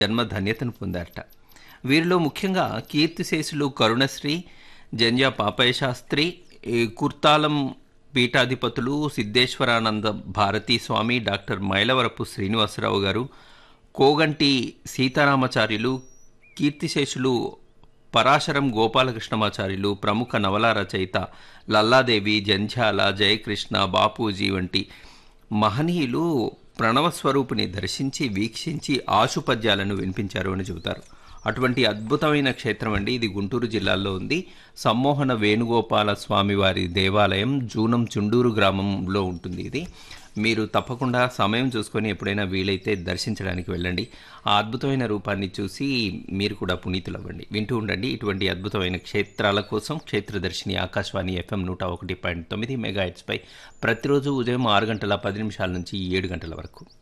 జన్మ ధన్యతను పొందారట వీరిలో ముఖ్యంగా కీర్తిశేషులు కరుణశ్రీ జంజా పాపయ్య శాస్త్రి ఈ కుర్తాలం పీఠాధిపతులు సిద్ధేశ్వరానంద భారతీ స్వామి డాక్టర్ మైలవరపు శ్రీనివాసరావు గారు కోగంటి సీతారామాచార్యులు కీర్తిశేషులు పరాశరం గోపాలకృష్ణమాచార్యులు ప్రముఖ నవల రచయిత లల్లాదేవి జంధ్యాల జయకృష్ణ బాపూజీ వంటి మహనీయులు ప్రణవస్వరూపుని దర్శించి వీక్షించి ఆశుపద్యాలను వినిపించారు అని చెబుతారు అటువంటి అద్భుతమైన క్షేత్రం అండి ఇది గుంటూరు జిల్లాలో ఉంది సమ్మోహన వేణుగోపాల స్వామి వారి దేవాలయం జూనం చుండూరు గ్రామంలో ఉంటుంది ఇది మీరు తప్పకుండా సమయం చూసుకొని ఎప్పుడైనా వీలైతే దర్శించడానికి వెళ్ళండి ఆ అద్భుతమైన రూపాన్ని చూసి మీరు కూడా పునీతులవ్వండి వింటూ ఉండండి ఇటువంటి అద్భుతమైన క్షేత్రాల కోసం క్షేత్రదర్శిని ఆకాశవాణి ఎఫ్ఎం నూట ఒకటి పాయింట్ తొమ్మిది మెగాహెట్స్పై ప్రతిరోజు ఉదయం ఆరు గంటల పది నిమిషాల నుంచి ఏడు గంటల వరకు